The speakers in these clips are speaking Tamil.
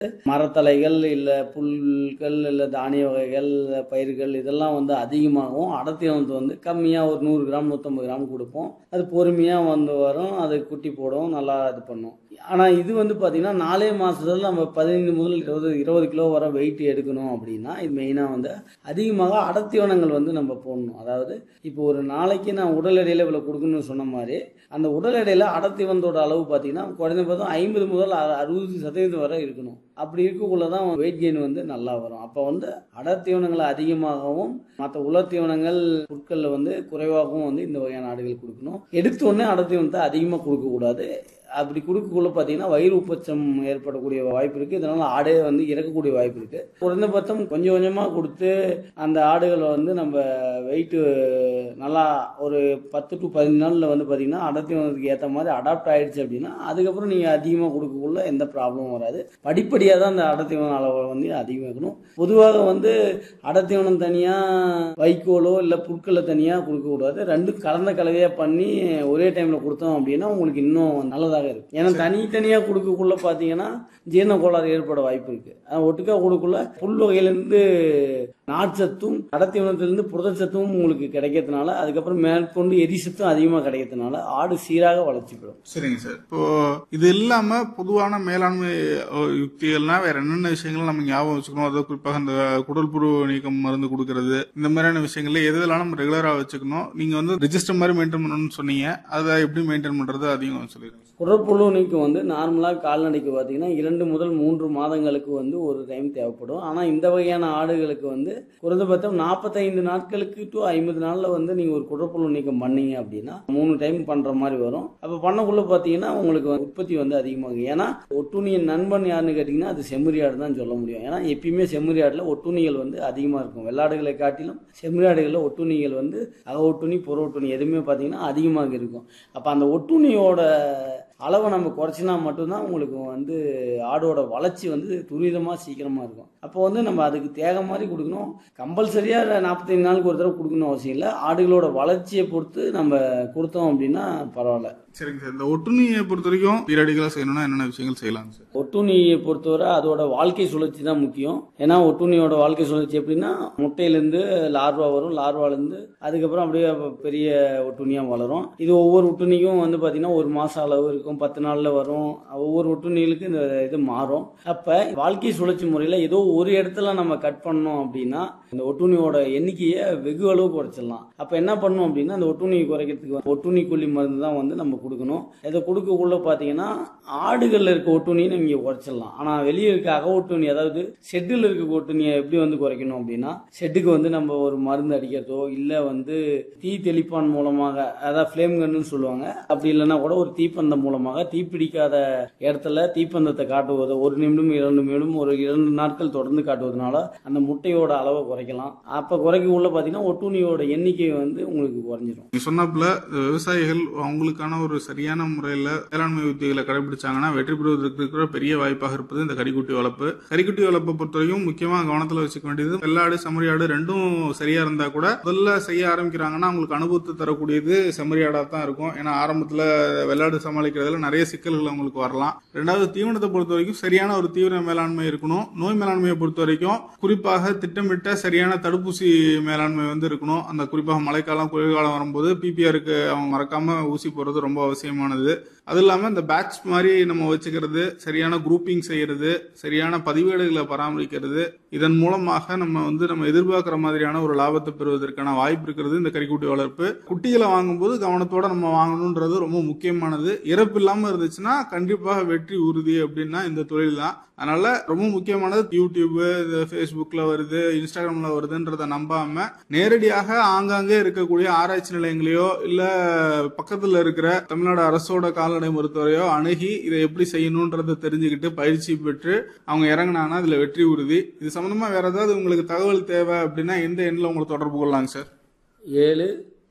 மரத்தலைகள் இல்லை புல்கள் இல்லை தானிய வகைகள் இல்ல பயிர்கள் இதெல்லாம் வந்து அதிகமாகவும் அடர்த்தியானது வந்து கம்மியாக ஒரு நூறு கிராம் நூற்றம்பது கிராம் கொடுப்போம் அது பொறுமையாக வந்து வரும் அது குட்டி போடும் நல்லா இது பண்ணும் ஆனால் இது வந்து பார்த்திங்கன்னா நாலே மாதத்துல நம்ம பதினைந்து முதல் இருபது இருபது கிலோ வர வெயிட் எடுக்கணும் அப்படின்னா இது மெயினாக வந்து அதிகமாக அடர்த்தியானங்கள் வந்து நம்ம போடணும் அதாவது இப்போ ஒரு நாளைக்கு நான் உடல் எடையில் இவ்வளோ கொடுக்கணும்னு சொன்ன மாதிரி அந்த உடல் எடையில் அடர்த்திவனத்தோட அளவு பார்த்தீங்கன்னா குறைந்தபட்சம் ஐம்பது முதல் அ- அறுபது சதவீதம் வரை இருக்கணும் அப்படி இருக்கக்குள்ள தான் வெயிட் கெயின் வந்து நல்லா வரும் அப்போ வந்து அடர்த்திவனங்கள் அதிகமாகவும் மற்ற உலர்த்தீவனங்கள் பொருட்களில் வந்து குறைவாகவும் வந்து இந்த வகையான ஆடுகள் கொடுக்கணும் எடுத்த உடனே அடர்த்திவனத்தை அதிகமாக கொடுக்கக்கூடாது அப்படி கொடுக்கக்குள்ள பார்த்தீங்கன்னா வயிறு உப்பச்சம் ஏற்படக்கூடிய வாய்ப்பு இருக்குது இதனால் ஆடே வந்து இறக்கக்கூடிய வாய்ப்பு இருக்குது குறைந்தபட்சம் கொஞ்சம் கொஞ்சமாக கொடுத்து அந்த ஆடுகளை வந்து நம்ம வெயிட்டு நல்லா ஒரு பத்து டு பதினஞ்சு நாளில் வந்து பார்த்தீங்கன்னா அடர்த்திவனத்துக்கு ஏற்ற மாதிரி அடாப்ட் ஆயிடுச்சு அப்படின்னா அதுக்கப்புறம் நீங்கள் அதிகமாக கொடுக்கக்குள்ள எந்த ப்ராப்ளமும் வராது படிப்படியாக தான் அந்த அடர்த்திவன அளவை வந்து அதிகமாக்கணும் பொதுவாக வந்து அடர்த்திவனம் தனியாக வைக்கோலோ இல்லை புற்களை தனியாக கொடுக்கக்கூடாது ரெண்டும் கலந்த கலவையாக பண்ணி ஒரே டைமில் கொடுத்தோம் அப்படின்னா உங்களுக்கு இன்னும் நல்லதாக இருக்கும் ஏன்னா தனித்தனியாக கொடுக்கக்குள்ள பார்த்தீங்கன்னா ஜீரண கோளாறு ஏற்பட வாய்ப்பு இருக்குது ஆனால் ஒட்டுக்கா கொடுக்கக்குள்ள புல் வகையிலேருந்து நார்ச்சத்தும் அடர்த்திவனத்திலிருந்து புரதச்சத்தும் உங்களுக்கு கிடைக்கிறதுனால அதுக்கப்புறம் மேற்கொண்டு எரிசத்தும் அதிகமாக கிடைக்கிறதுனால ஆடு சீராக வளர்ச்சி பெறும் சரிங்க சார் இப்போ இது இல்லாம பொதுவான மேலாண்மை அஹ், யுக்திகள்னா வேற என்னென்ன விஷயங்கள் நம்ம ஞாபகம் வச்சுக்கணும் அதாவது குறிப்பாக இந்த குடல் புழு நீக்கம் மருந்து கொடுக்கறது இந்த மாதிரியான விஷயங்கள்ல எது எதெல்லாம் நம்ம ரெகுலரா வச்சுக்கணும் நீங்க வந்து ரெஜிஸ்டர் மாதிரி மெயின்டைன் பண்ணணும்னு சொன்னீங்க அதை எப்படி மெயின்டைன் பண்றது அதையும் சொல்லிடுங்க குடற்புழு நீக்கம் வந்து நார்மலாக கால்நடைக்கு பார்த்தீங்கன்னா இரண்டு முதல் மூன்று மாதங்களுக்கு வந்து ஒரு டைம் தேவைப்படும் ஆனால் இந்த வகையான ஆடுகளுக்கு வந்து குறைந்தபட்சம் நாற்பத்தைந்து நாட்களுக்கு டு ஐம்பது நாளில் வந்து நீங்கள் ஒரு குடற்புழு நீக்கம் பண்ணீங்க அப்படின்னா மூணு டைம் பண்ணுற மாதிரி வரும் அப்போ பண்ணக்குள்ள பார்த்தீங்கன்னா உங்களுக்கு உற்பத்தி வந்து அதிகமாகும் ஏன்னா ஒட்டுண்ணியின் நண்பன் யாருன்னு கேட்டிங்கன்னா அது செம்மறியாடு தான் சொல்ல முடியும் ஏன்னா எப்பயுமே செம்மறியாடில் ஒட்டுண்ணிகள் வந்து அதிகமாக இருக்கும் வெள்ளாடுகளை காட்டிலும் செம்மறியாடுகளில் ஒட்டுண்ணிகள் வந்து அக ஒட்டுண்ணி புற ஒட்டுண்ணி எதுவுமே பார்த்தீங்கன்னா அதிகமாக இருக்கும் அப்போ அந்த ஒட்டுண்ணியோட அளவை நம்ம குறைச்சினா மட்டும்தான் உங்களுக்கு வந்து ஆடோட வளர்ச்சி வந்து துரிதமாக சீக்கிரமாக இருக்கும் அப்போ வந்து நம்ம அதுக்கு தேக மாதிரி கொடுக்கணும் கம்பல்சரியாக நாற்பத்தைந்து நாளுக்கு ஒரு தடவை கொடுக்கணும் அவசியம் இல்லை ஆடுகளோட வளர்ச்சியை பொறுத்து நம்ம கொடுத்தோம் அப்படின்னா பரவாயில்ல சரிங்க சார் இந்த ஒட்டுண்ணியை பொறுத்த வரைக்கும் பீரியடிக்கலா செய்யணும்னா என்னென்ன விஷயங்கள் செய்யலாங்க சார் ஒட்டுண்ணியை பொறுத்தவரை அதோட வாழ்க்கை சுழற்சி தான் முக்கியம் ஏன்னா ஒட்டுண்ணியோட வாழ்க்கை சுழற்சி எப்படின்னா முட்டையிலேருந்து லார்வா வரும் லார்வாலேருந்து அதுக்கப்புறம் அப்படியே பெரிய ஒட்டுண்ணியாக வளரும் இது ஒவ்வொரு ஒட்டுண்ணிக்கும் வந்து பார்த்தீங்கன்னா ஒரு மாதம் அளவு இருக்கும் பத்து நாளில் வரும் ஒவ்வொரு ஒட்டுண்ணிகளுக்கு இந்த இது மாறும் அப்போ வாழ்க்கை சுழற்சி முறையில் ஏதோ ஒரு இடத்துல நம்ம கட் பண்ணோம் அப்படின்னா இந்த ஒட்டுண்ணியோட எண்ணிக்கையை வெகு அளவு குறைச்சிடலாம் அப்போ என்ன பண்ணணும் அப்படின்னா அந்த ஒட்டுண்ணியை குறைக்கிறதுக்கு வந்து ஒட்டுண்ணி கொல்லி மருந்து தான் வந்து நம்ம கொடுக்கணும் இதை கொடுக்கக்குள்ள பார்த்தீங்கன்னா ஆடுகளில் இருக்க ஒட்டுண்ணியை நீங்கள் குறைச்சிடலாம் ஆனால் வெளியே இருக்க அக ஒட்டுண்ணி அதாவது ஷெட்டில் இருக்க ஒட்டுண்ணியை எப்படி வந்து குறைக்கணும் அப்படின்னா ஷெட்டுக்கு வந்து நம்ம ஒரு மருந்து அடிக்கிறதோ இல்லை வந்து தீ தெளிப்பான் மூலமாக அதாவது ஃப்ளேம் கன்னு சொல்லுவாங்க அப்படி இல்லைன்னா கூட ஒரு தீப்பந்தம் மூலமாக தீப்பிடிக்காத இடத்துல தீப்பந்தத்தை காட்டுவது ஒரு நிமிடம் இரண்டு நிமிடம் ஒரு இரண்டு நாட்கள் தொடர்ந்து காட்டுவதனால அந்த முட்டையோட அளவை குறைக்கலாம் அப்போ குறைக்க உள்ள பார்த்தீங்கன்னா ஒட்டுண்ணியோட எண்ணிக்கை வந்து உங்களுக்கு குறைஞ்சிரும் நீங்க சொன்னாப்புல அஹ், விவசாயிகள் அவங்களுக்கான ஒரு சரியான முறையில வேளாண்மை உத்திகளை கடைபிடிச்சாங்கன்னா வெற்றி பெறுவதற்கு இருக்கிற பெரிய வாய்ப்பாக இருப்பது இந்த கறிக்குட்டி வளர்ப்பு கறிக்குட்டி வளர்ப்பை பொறுத்தவரைக்கும் முக்கியமா கவனத்துல வச்சுக்க வேண்டியது வெள்ளாடு செம்மறியாடு ரெண்டும் சரியா இருந்தா கூட முதல்ல செய்ய ஆரம்பிக்கிறாங்கன்னா அவங்களுக்கு அனுபவத்தை தரக்கூடியது செம்மறியாடா தான் இருக்கும் ஏன்னா ஆரம்பத்துல வெள்ளாடு சமாளிக்கிறதுல நிறைய சிக்கல்கள் அவங்களுக்கு வரலாம் ரெண்டாவது தீவனத்தை பொறுத்த வரைக்கும் சரியான ஒரு தீவிர மேலாண்மை இருக்கணும் நோய் மேலாண்மையை பொறுத்த வரைக்கும் குறிப்பாக திட்டமிட்ட சரியான தடுப்பூசி மேலாண்மை வந்து இருக்கணும் அந்த குறிப்பாக மழைக்காலம் குளிர்காலம் வரும்போது பிபிஆருக்கு அவங்க மறக்காம ஊசி போடுறது ரொம்ப அவசியமானது அது இல்லாம இந்த பேட்ச் மாதிரி நம்ம வச்சுக்கிறது சரியான குரூப்பிங் செய்யறது சரியான பதிவேடுகளை பராமரிக்கிறது இதன் மூலமாக நம்ம வந்து நம்ம எதிர்பார்க்கிற மாதிரியான ஒரு லாபத்தை பெறுவதற்கான வாய்ப்பு இருக்கிறது இந்த கறிக்குட்டி வளர்ப்பு குட்டிகளை வாங்கும்போது கவனத்தோட நம்ம வாங்கணுன்றது ரொம்ப முக்கியமானது இறப்பு இல்லாம இருந்துச்சுன்னா கண்டிப்பாக வெற்றி உறுதி அப்படின்னா இந்த தொழில் தான் அதனால ரொம்ப முக்கியமானது யூடியூப் இந்த ஃபேஸ்புக்ல வருது இன்ஸ்டாகிராம்ல வருதுன்றத நம்பாம நேரடியாக ஆங்காங்கே இருக்கக்கூடிய ஆராய்ச்சி நிலையங்களையோ இல்ல பக்கத்துல இருக்கிற தமிழ்நாடு அரசோட கால்நடை மருத்துவரையோ அணுகி இதை எப்படி செய்யணுன்றதை தெரிஞ்சுக்கிட்டு பயிற்சி பெற்று அவங்க இறங்குனாங்கன்னா இதுல வெற்றி உறுதி இது சம்பந்தமா வேற ஏதாவது உங்களுக்கு தகவல் தேவை அப்படின்னா எந்த எண்ணில் உங்களை தொடர்பு கொள்ளலாங்க சார் ஏழு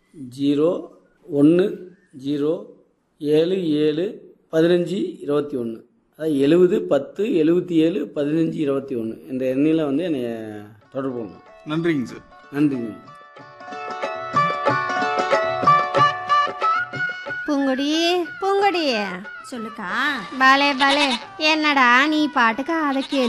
ஜீரோ ஒன்று ஜீரோ ஏழு ஏழு பதினஞ்சு இருபத்தி ஒன்று அதாவது எழுபது பத்து எழுபத்தி ஏழு பதினஞ்சு இருபத்தி ஒன்று இந்த எண்ணில் வந்து என்னை தொடர்பு கொள்ளலாம் நன்றிங்க சார் நன்றிங்க பூங்குடி பூங்குடி சொல்லுக்கா பலே பலே என்னடா நீ பாட்டுக்கு அதை